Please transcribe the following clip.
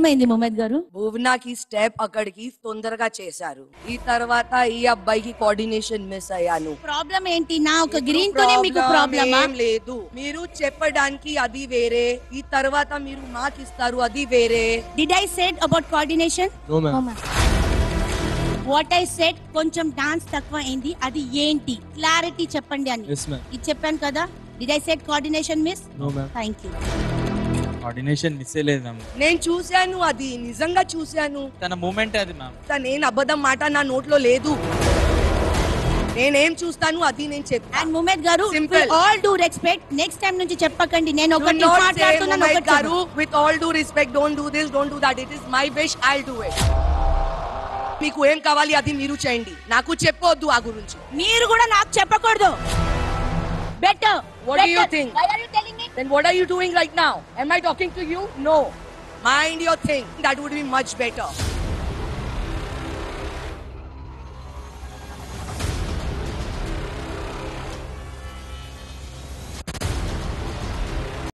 ఏమైంది ముమ్మద్ గారు భువనాకి స్టెప్ అక్కడికి తొందరగా చేశారు ఈ తర్వాత ఈ అబ్బాయికి కోఆర్డినేషన్ మిస్ అయ్యాను ప్రాబ్లం ఏంటి నా ఒక ఇప్పుడు గ్రీన్ తోనే మీకు problem ప్రాబ్లమా ఏం లేదు మీరు చెప్పడానికి అది వేరే ఈ తర్వాత మీరు మాకు ఇస్తారు అది వేరే did I said about coordination No, ma'am. What I said కొంచెం డాన్స్ తక్కువ అయింది అది ఏంటి క్లారిటీ చెప్పండి అని Yes, ma'am. ఇది చెప్పాను కదా did I said coordination miss No, ma'am. Thank you coordination miss లేదు మ్యామ్ నేను చూశాను అది నిజంగా చూశాను తన మూమెంట్ అది మ్యామ్ నేను అబద్ధం మాట నా నోట్లో లేదు నేనేం చూస్తాను అది నేను చెప్తాను అండ్ ముమేద్ గారు Simple. All due respect next time నుంచి చెప్పకండి నేను Do ఒకటి not say, మాట్లాడుతున్నాను "Mumaid ఒకటి Garu, with all due respect, don't do this, don't do that. It is my wish, I'll do it. మీకు ఏం కావాలి అది మీరు చేయండి నాకు చెప్పొద్దు ఆ గురించి మీరు కూడా నాకు చెప్పకూడదు better What do you think? Why are you telling me? Then what are you doing right now? Am I talking to you? No. Mind your thing. That would be much better.